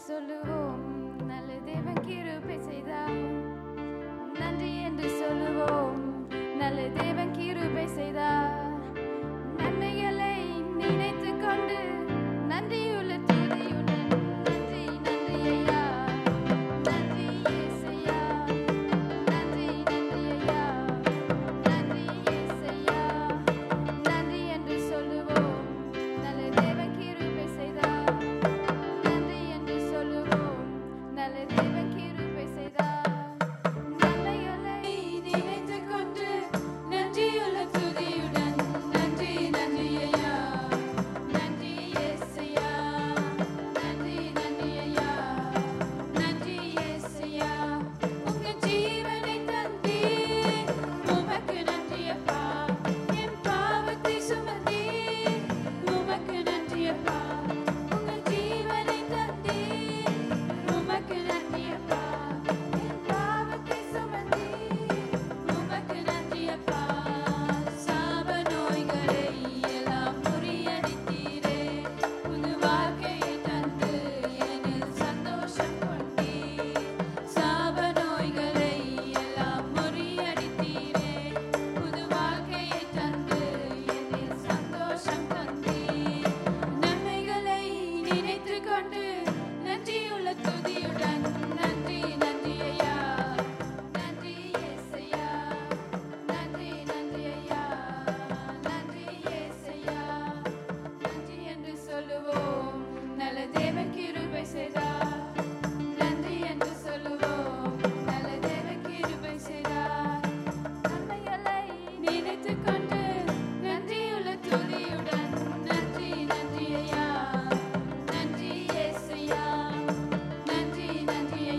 சொல்லுவோம் நல்ல தேவன் கிருபை செய்தார் நன்றி என்று சொல்லுவோம் நல்ல தேவன் கிருபை செய்தார் நன்மைகளை நினைத்து கொண்டு நன்றியுள்ள துதியுடன் நன்றி நன்றி ஐயா நன்றி இயேசையா நன்றி நன்றி ஐயா நன்றி இயேசையா நன்றி என்று சொல்லுவோம் நல்ல தேவன் கிருபை செய்தார் நன்றி என்று சொல்லுவோம் நல்ல தேவன் கிருபை செய்தார் நன்மைகளை நினைத்துக் கொண்டு நன்றியுள்ள துதியுடன் நன்றி நன்றி ஐயா நன்றி இயேசையா நன்றி நன்றி ஐயா நன்றி இயேசையா உங்க ஜீவனை தந்தீர் உமக்கு நன்றி அப்பா என் பாவத்தை சுமந்தீர் உமக்கு நன்றி அப்பா உங்க ஜீவனை தந்தீர் உமக்கு நன்றி அப்பா என் பாவத்தை சுமந்தீர் உமக்கு நன்றி அப்பா சாப நோய்களை எல்லாம் முறியடித்தீரே புது வாழ்க்கையை தந்து என்னில் சந்தோஷம் கொண்டீர் சாப நோய்களை எல்லாம் முறியடித்தீரே புது வாழ்க்கையை தந்து என்னில் சந்தோஷம் தந்தீர் நன்மைகளை நினைத்துக் கொண்டு நன்றியுள்ள துதியுடன் நன்றி நன்றி ஐயா நன்றி இயேசையா நன்றி நன்றி ஐயா நன்றி இயேசையா நன்றி என்று சொல்லுவோம் நல்ல தேவன் கிருபை செய்தார் நன்றி என்று சொல்லுவோம் நல்ல தேவன் கிருபை செய்தார் நன்மைகளை நினைத்துக் கொண்டு நன்றியுள்ள துதியுடன் நன்றி நன்றி ஐயா நன்றி இயேசையா நன்றி நன்றி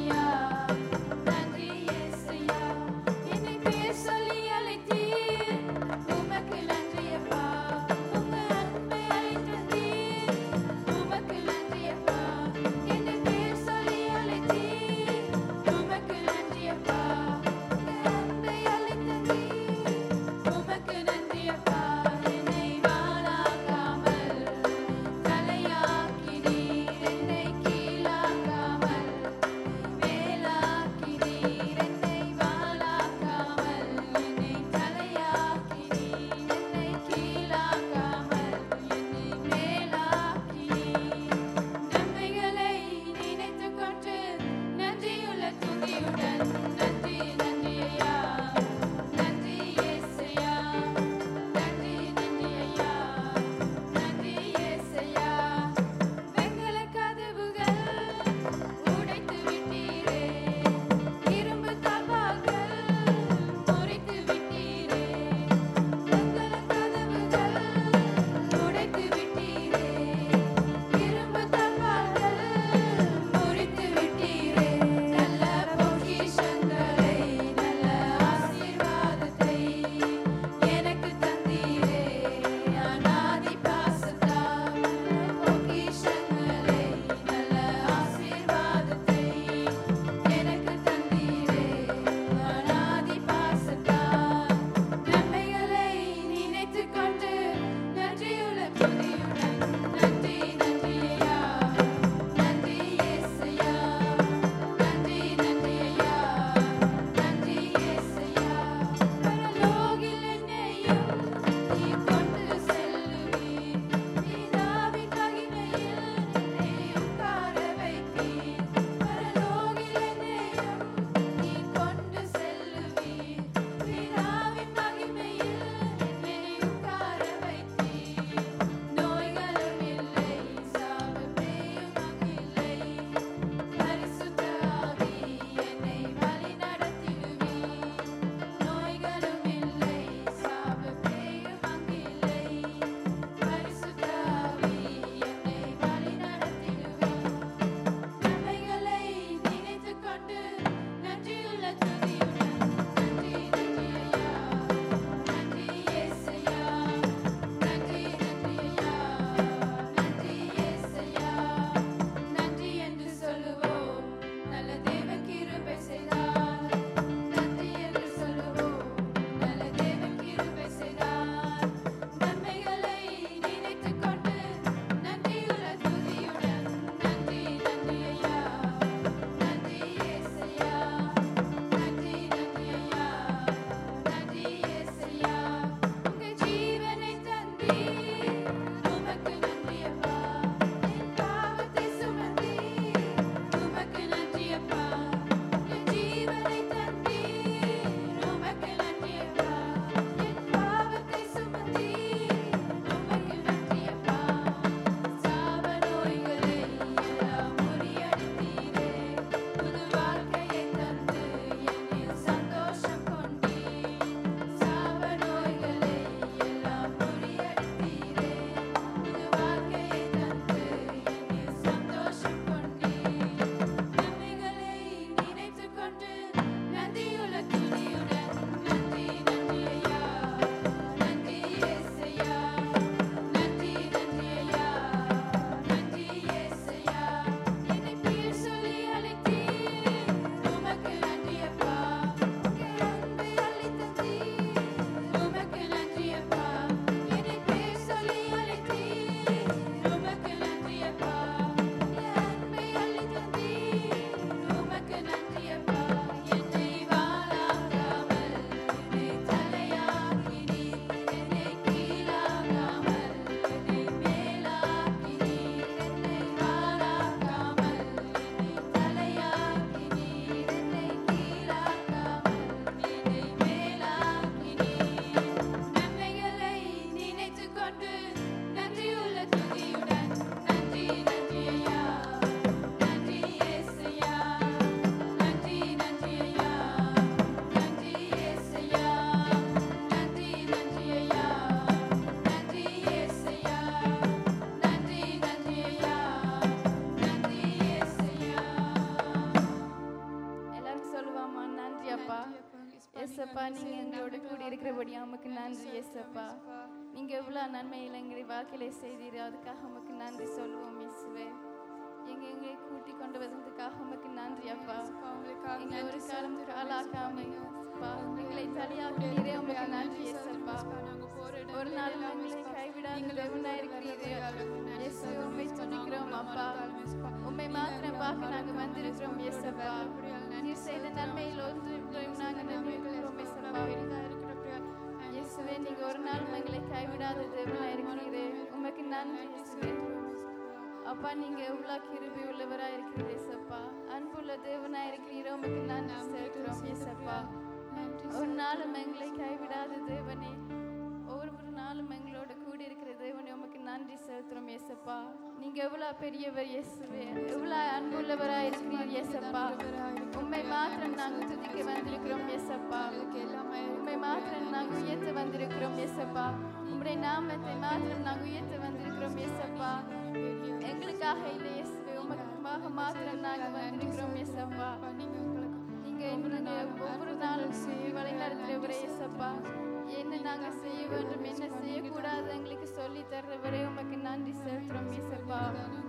ஏசப்பா நீங்க எங்களோட கூட இருக்கிறபடி உமக்கு நன்றி ஏசப்பா நீங்க எவ்வளவு நன்மையில் எங்களை வாழ்க்கையில செய்தீர் அதுக்காக உமக்கு நன்றி சொல்லுவோம் இயேசுவே எங்க எங்களை கூட்டி கொண்டு வந்ததுக்காக உமக்கு நன்றி அப்பா எங்களை ஒரு காலம் காலாக்காம அப்பா எங்களை தனியாக்கிறீரே உமக்கு நன்றி ஏசப்பா ஒரு நாள் எங்களை கைவிடாத தேவனா இருக்கிறீரே இயேசு உம்மை துதிக்கிறோம் அப்பா உம்மை மாத்திரம் பார்க்க நாங்க வந்திருக்கிறோம் இயேசப்பா நீர் செய்த நன்மையில் ஒன்று நாங்க நம்பிக்கிறோம் இயேசப்பா இயேசுவே நீங்க ஒரு நாள் எங்களை கைவிடாத தேவனா இருக்கிறீரே உமக்கு நன்றி இயேசுவே அப்பா நீங்க எவ்வளவு கிருபை உள்ளவரா இருக்கிறீர் ஏசப்பா அன்புள்ள தேவனா இருக்கிறீரோ உமக்கு நன்றி சேர்க்கிறோம் ஏசப்பா ஒரு நாளும் எங்களை கைவிடாத தேவனே ஒவ்வொரு நாளும் எங்களோட கூட இருக்கிற தேவனே உமக்கு நன்றி செலுத்துறோம் ஏசப்பா நீங்க எவ்வளவு பெரியவர் இயேசுவே எவ்வளவு அன்புள்ளவரா இருக்கிறீர் ஏசப்பா உண்மை மாத்திரம் நாங்கள் துதிக்க வந்திருக்கிறோம் ஏசப்பா உண்மை மாத்திரம் நாங்கள் உயர்த்த வந்திருக்கிறோம் ஏசப்பா உம்முடைய நாமத்தை மாத்திரம் நாங்கள் உயர்த்த வந்திருக்கிறோம் ஏசப்பா எங்களுக்காக இல்லை இயேசுவே உமக்காக மாத்திரம் நாங்கள் வந்திருக்கிறோம் இயேசப்பா நீங்க எங்களுடைய ஒவ்வொரு நாளும் வழி நடத்துகிறவரே இயேசப்பா என்ன நாங்க செய்ய வேண்டும் என்ன செய்யக்கூடாது எங்களுக்கு சொல்லி தர்றவரே உமக்கு நன்றி செலுத்துறோம் இயேசப்பா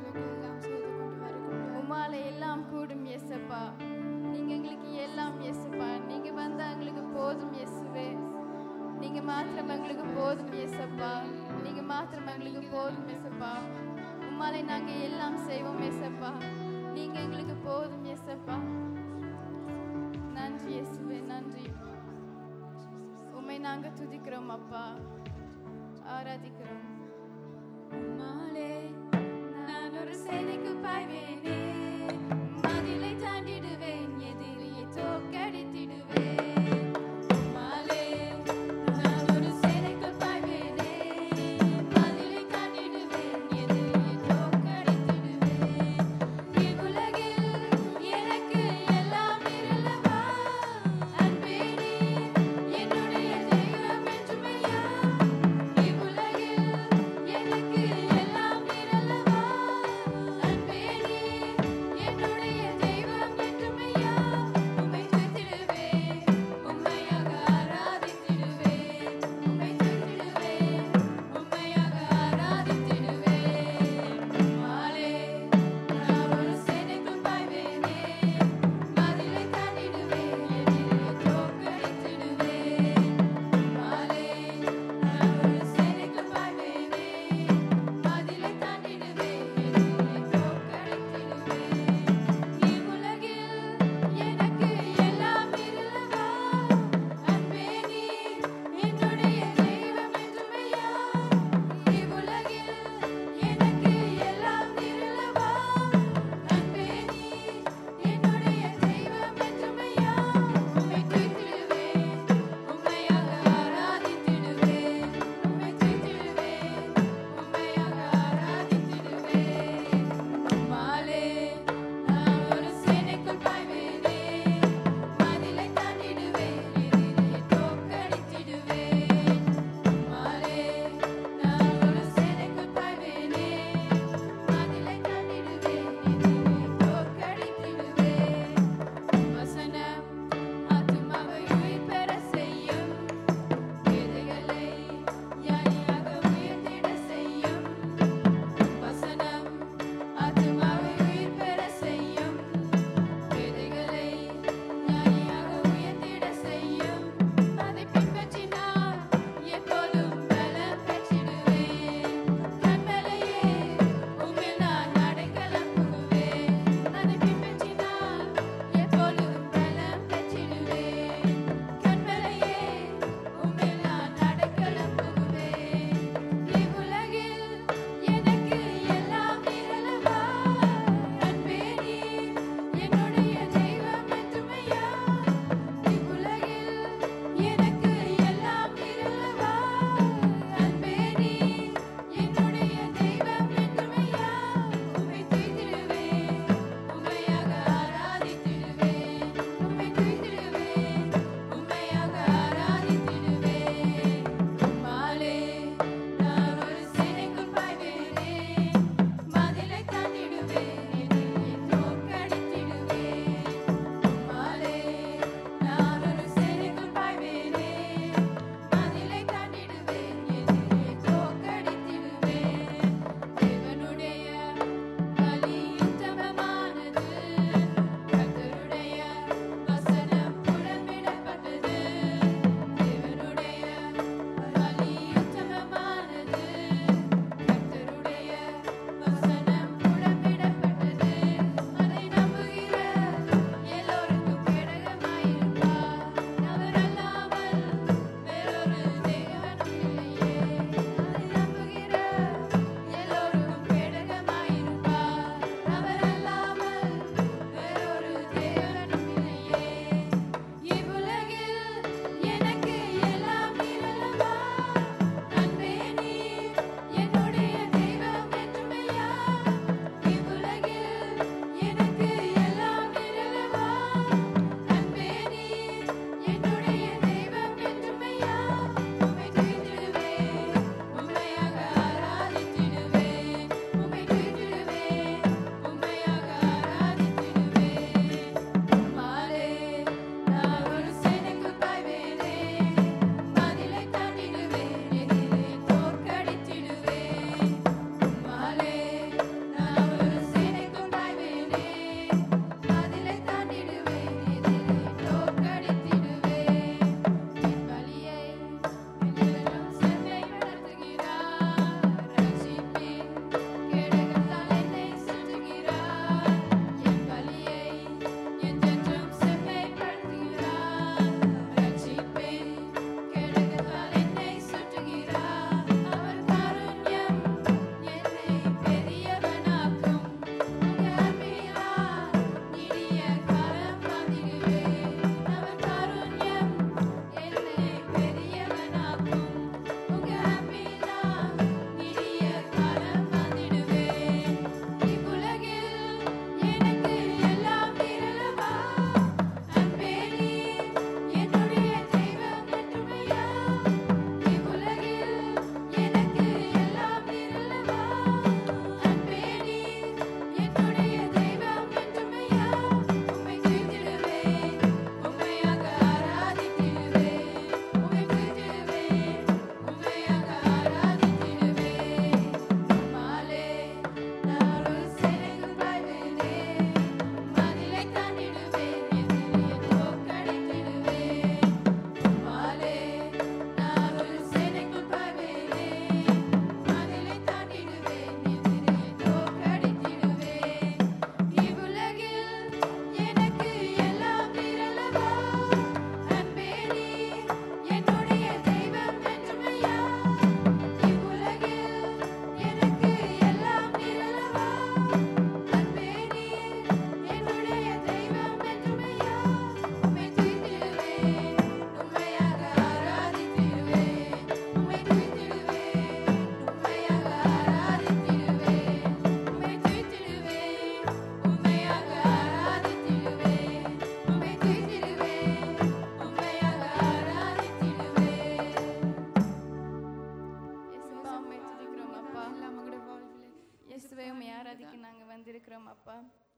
உமால எல்லாம் கூடும் இயேசப்பா நீங்க எங்களுக்கு எல்லாம் இயேசப்பா நீங்க வந்தா எங்களுக்கு போதும் இயேசுவே நீங்க மாத்திரம் எங்களுக்கு போதும் இயேசப்பா நீங்க மாத்திரம் எங்களுக்கு போதும் இயேசப்பா உம்மாலே நாங்க எல்லாம் செய்வோம் இயேசப்பா நீங்க எங்களுக்கு போதும் இயேசப்பா நன்றி இயேசுவே நன்றி உம்மை நாங்க துதிக்கிறோம் அப்பா ஆராதிக்கிறோம் உம்மாலே நான் ஒரு சேனைக்கு பாய்வேனே மதிலை தாண்டிடுவேன் எதிரியை தோக்கடித்திடுவேன் உம்மாலே நான் ஒரு சேனைக்கு பாய்வேனே மதிலை தாண்டிடுவேன் எதிரியை தோக்கடித்திடுவேன் இவ்வுலகில் எனக்கு எல்லாம் இருளவா அன்பே நீ என்னுடைய தெய்வம் என்றுமையா இவ்வுலகில்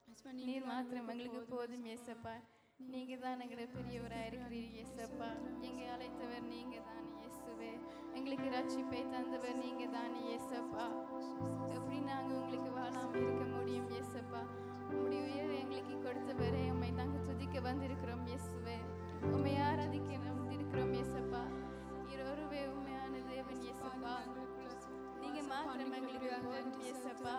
நீர் மாத்திரம் எங்களுக்கு போதும் ஏசப்பா நீங்க தான் எங்களை பெரியவராக இருக்கிறீர் ஏசப்பா எங்களை அழைத்தவர் நீங்க தான் இயேசுவே எங்களுக்கு ரட்சிப்பை தந்தவர் நீங்க தான் ஏசப்பா எப்படி நாங்க உங்களுக்கு வாழாம இருக்க முடியும் ஏசப்பா உம்முடைய உயிரை எங்களுக்கு கொடுத்தவரே உம்மை நாங்க துதிக்க வந்திருக்கிறோம் இயேசுவே உம்மை ஆராதிக்க வந்திருக்கிறோம் ஏசப்பா இருவருவே உண்மையான தேவன் ஏசப்பா நீங்க மாத்திரம் எங்களுக்கு போதும் ஏசப்பா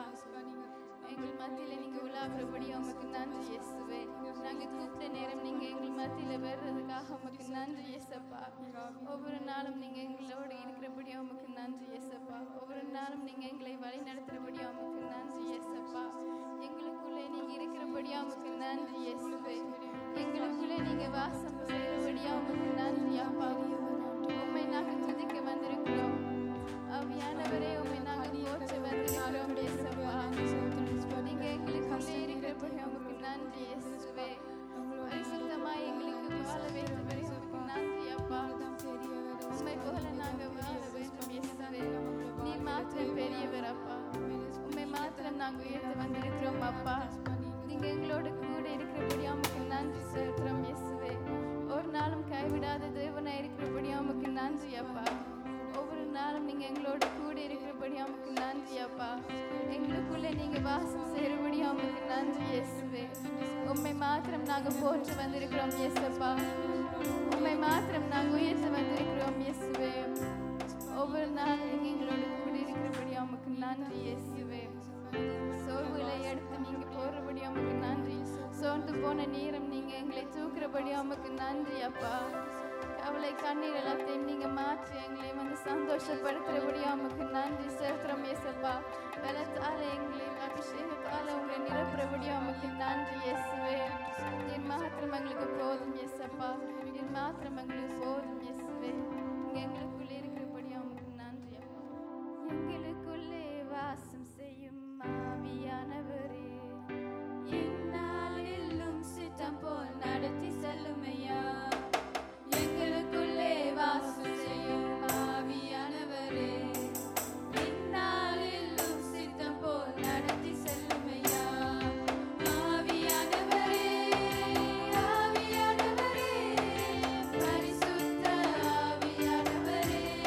எங்கள் மத்தியில நீங்க உலாகிறபடி உமக்கு நன்றி இயேசுவே நாங்க கூப்பிட்ட நேரம் நீங்க எங்கள் மத்தியில வர்றதுக்காக உமக்கு நன்றி இயேசப்பா ஒவ்வொரு நாளும் நீங்க எங்களோடு இருக்கிறபடி உமக்கு நன்றி இயேசப்பா ஒவ்வொரு நாளும் நீங்க எங்களை வழி நடத்துறபடி உமக்கு நன்றி இயேசப்பா எங்களுக்குள்ளே நீங்க இருக்கிறபடியா உமக்கு நன்றி இயேசுவே எங்களுக்குள்ளே நீங்க வாசம் செய்யறபடியா உமக்கு நன்றி அப்பா உண்மை நாங்க துதிக்க வந்திருக்கிறோம் அவியானவரே உண்மை நாங்க போற்ற வந்திருக்கிறோம் இயேசப்பா நீங்க எங்களுக்குள்ளே இருக்கிறபடி உமக்கு நன்றி இயேசுவே பரிசுத்தமாய் எங்களுக்கு வாழ வைத்தவரே உமக்கு நன்றி அப்பா உண்மை போல நாங்க வாழ வேண்டும் இயேசுவே நீ மாத்திரம் பெரியவர் அப்பா உண்மை மாத்திரம் நாங்க உயர்த்த வந்திருக்கிறோம் அப்பா நீங்க எங்களோட கூட இருக்கிறபடி உமக்கு நன்றி செலுத்துறோம் இயேசுவே ஒரு நாளும் கைவிடாத தேவனா இருக்கிறபடி உமக்கு நன்றி அப்பா ஒவ்வொரு நாளும் நீங்க எங்களோட கூட இருக்கிறபடி உமக்கு நன்றி அப்பா எங்களுக்குள்ள நீங்க வாசம் செய்யறபடி உமக்கு நன்றி இயேசுவே உண்மை மாத்திரம் நாங்க போற்று வந்திருக்கிறோம் இயேசப்பா உண்மை மாத்திரம் நாங்க உயர்த்த வந்திருக்கிறோம் இயேசுவே ஒவ்வொரு நாளும் நீங்க எங்களோட கூட இருக்கிறபடி உமக்கு நன்றி இயேசுவே சோர்வுகளை எடுத்து நீங்க போறபடி உமக்கு நன்றி சோர்ந்து போன நேரம் நீங்க எங்களை தூக்குறபடி உமக்கு நன்றி அப்பா கவலை கண்ணீர் எல்லாத்தையும் நீங்க மாற்றி எங்களை வந்து சந்தோஷப்படுத்துறபடி உமக்கு நன்றி செலுத்துறோம் ஏசப்பா பலத்தால எங்களை அபிஷேகத்தால உங்களை நிரப்புறபடி உமக்கு நன்றி இயேசுவே என் மாத்திரம் எங்களுக்கு போதும் ஏசப்பா என் மாத்திரம் எங்களுக்கு போதும் இயேசுவே இங்க எங்களுக்குள்ளே இருக்கிறபடி உமக்கு நன்றி அப்பா எங்களுக்குள்ளே வாசம் செய்யும் ஆவியானவரே இந்நாளிலும் சித்தம் போல் நடத்தி செல்லுமையா எங்களுக்குள்ளே வாசம் செய்யும் ஆவியானவரே இந்நாளிலும் சித்தம் போல் நடத்தி செல்லுமையா ஆவியானவரே ஆவியானவரே பரிசுத்த ஆவியானவரே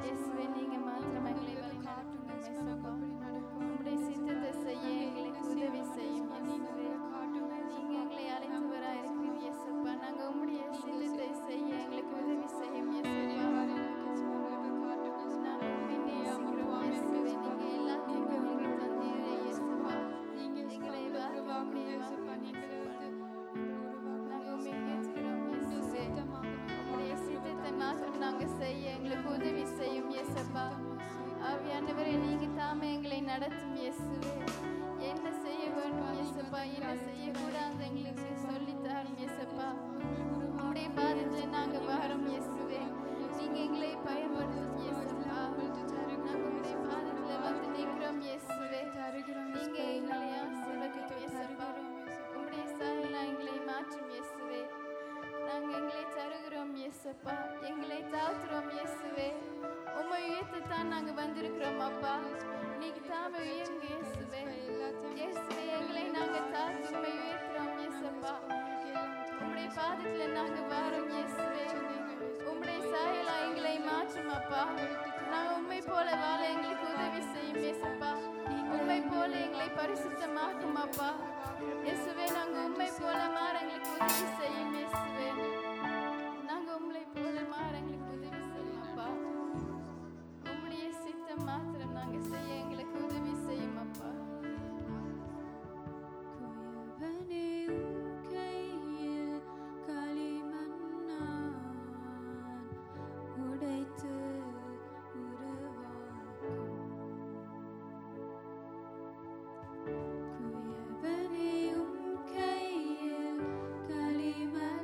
இயேசுவே நீங்க மாத்திரம் எங்களை வழிநடத்துங்க இயேசுப்பா உம்முடைய சித்தத்தை செய்ய எங்களுக்கு உதவி செய்யும் இயேசுவே நீங்க எங்களை அழைத்தவராக இருக்கிறீர் இயேசுப்பா நாங்க உம்முடைய சித்தத்தை செய்ய எங்களுக்கு உதவி செய்யும் இயேசுப்பா நாங்க உம்மை நேசிக்கிறோம் இயேசுவே நீங்க எல்லாத்தையும் எங்களுக்கு தந்தீரே இயேசுப்பா எங்களை வாக்கக்கூடிய நாங்க உம்மை நேசிக்கிறோம் இயேசுவே உம்முடைய சித்தத்தை மாத்திரம் நாங்க செய்ய எங்களுக்கு உதவி செய்யும் இயேசப்பா ஆவியானவரே நீங்க தாமே எங்களை நடத்தும் இயேசுவே என்ன செய்ய வேண்டும் இயேசப்பா என்ன செய்யக்கூடாது எங்களுக்கு சொல்லித் தாரும் இயேசப்பா உம்முடைய பாதத்தில் நாங்க வரோம் இயேசுவே நீங்க எங்களை பயன்படுத்தும் இயேசப்பா நாங்க உம்முடைய பாதத்தில் வந்து நிற்கிறோம் இயேசுவே நீங்க எங்களை ஆசீர்வதிக்கும் இயேசப்பா உம்முடைய சாயலா எங்களை மாற்றும் இயேசுவே நாங்க எங்களை தருகிறோம் இயேசப்பா எங்களை தாழ்த்துறோம் இயேசுவே உம்மை உயர்த்தத்தான் நாங்க வந்திருக்கிறோம் அப்பா நீங்க தாமே உயருங்க இயேசுவே இயேசுவே எங்களை நாங்க தாழ்த்தி உம்மை உயர்த்துறோம் இயேசப்பா உம்முடைய பாதத்துல நாங்க வாரோம் இயேசுவே உம்முடைய சாயலா எங்களை மாற்றும் அப்பா நாங்க உண்மை போல வாழ எங்களுக்கு உதவி செய்யும் இயேசப்பா உண்மை போல எங்களை பரிசுத்தமாக்கும் அப்பா இயேசுவே நாங்க உண்மை போல மாற எங்களுக்கு உதவி செய்யும் இயேசுவே நாங்க உங்களை போல மாற எங்களுக்கு உதவி செய்யும் அப்பா உம்முடைய சித்தம் மாத்திரம் நாங்க செய்ய எங்களுக்கு உதவி செய்யும் அப்பா குயவனே உன் கையில் களிமண்ணான் உடைத்து உருவாக்கும் குயவனே உன் கையில் களிமண்ணான்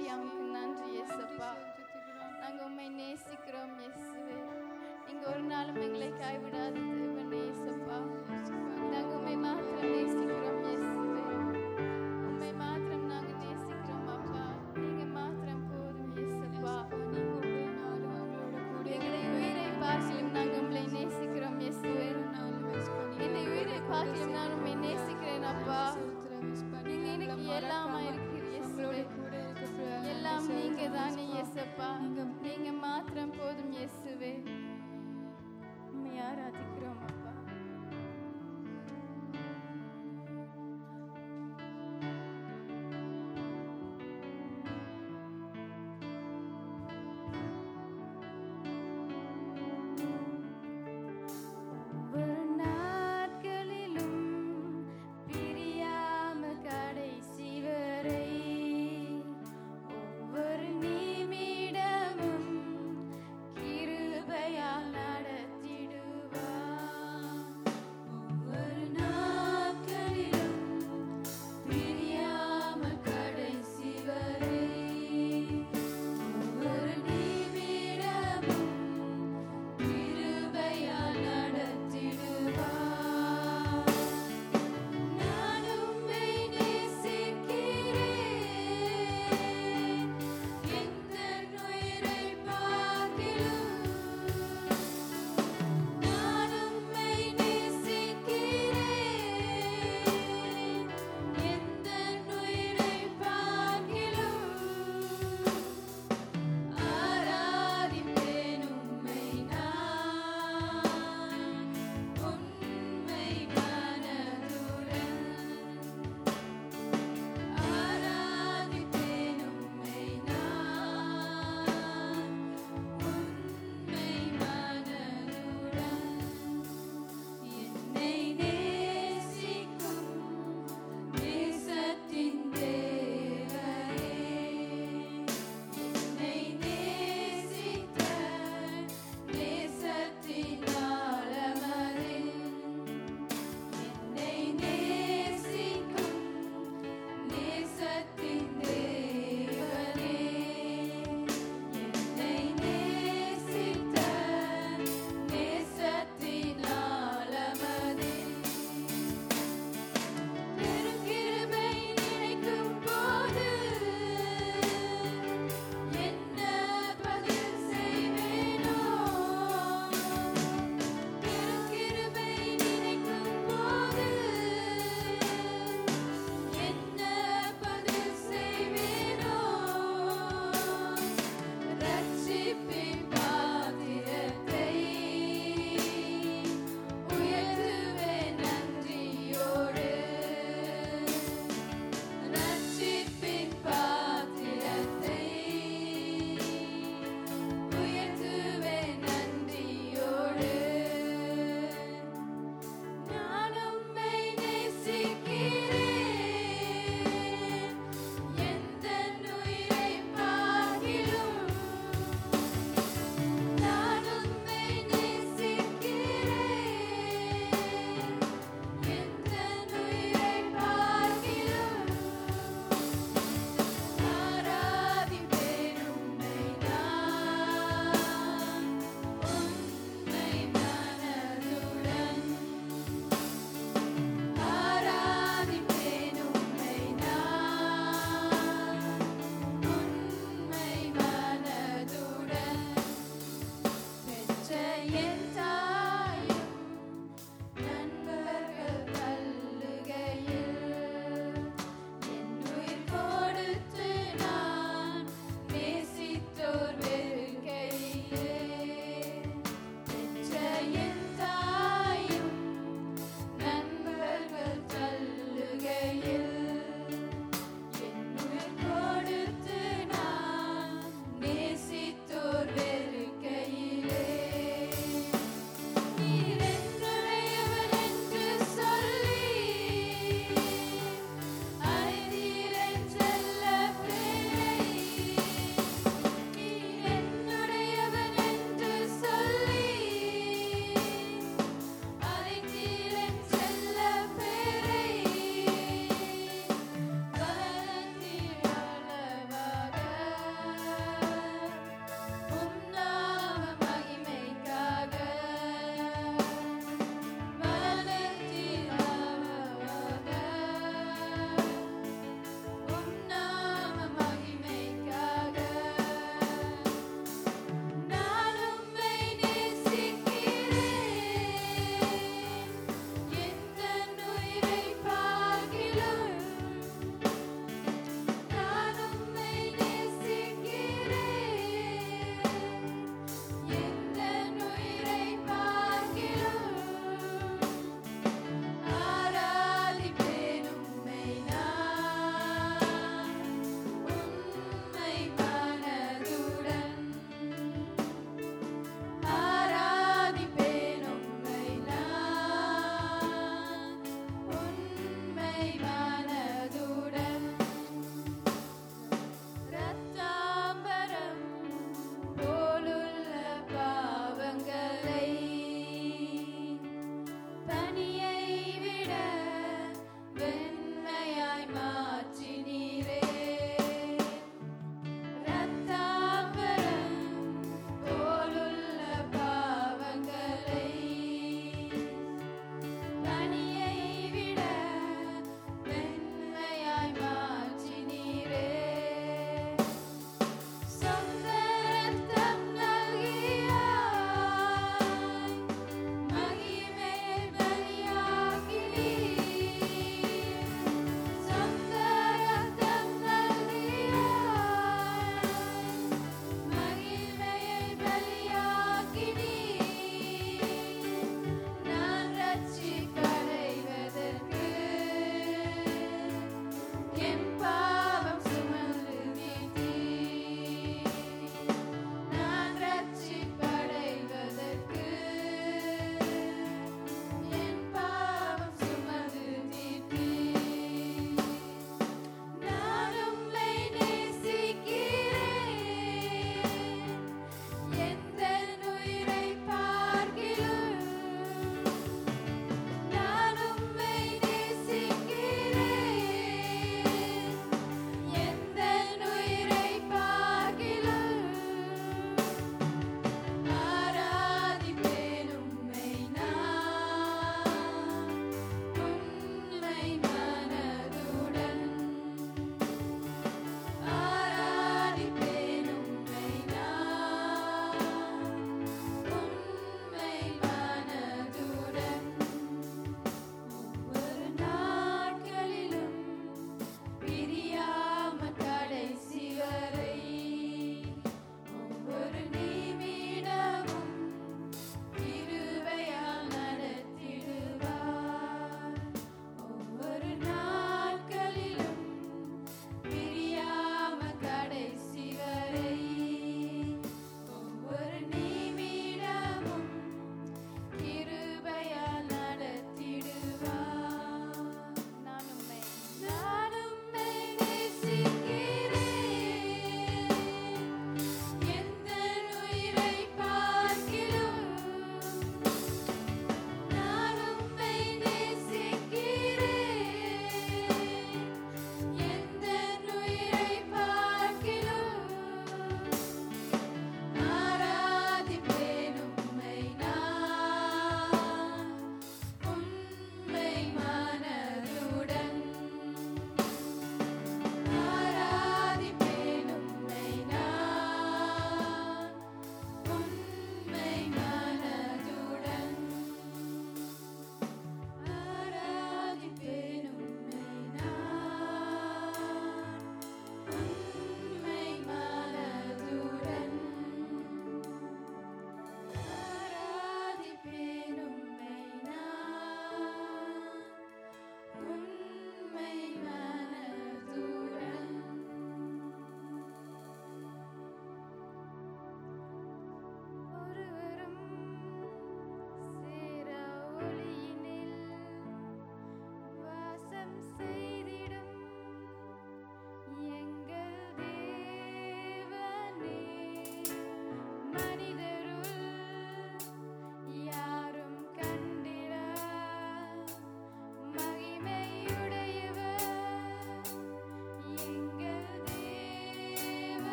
இருக்கிறபடி அவனுக்கு நன்றி இயேசப்பா நாங்கள் உண்மை நேசிக்கிறோம் இயேசுவே நீங்க ஒரு நாளும் எங்களை கைவிடாத தேவன் இயேசப்பா நாங்கள் உண்மை மாத்திரம் நேசிக்கிறோம் இயேசுவே உண்மை மாத்திரம் நாங்கள் நேசிக்கிறோம் அப்பா நீங்க மாத்திரம் போதும் இயேசப்பா எங்களை உயிரை பார்க்கலும் நாங்கள் உங்களை நேசிக்கிறோம் இயேசுவே என்னை உயிரை பார்க்கலும் நான் உண்மை நேசிக்கிறேன் அப்பா நீங்க எனக்கு எல்லாமா இருக்கிற இயேசுவே எல்லாம் நீங்க தானே இயேசப்பா நீங்க மாத்திரம் போதும் இயேசுவே உண்மை ஆராதிக்கிறோம் அப்பா உயிர்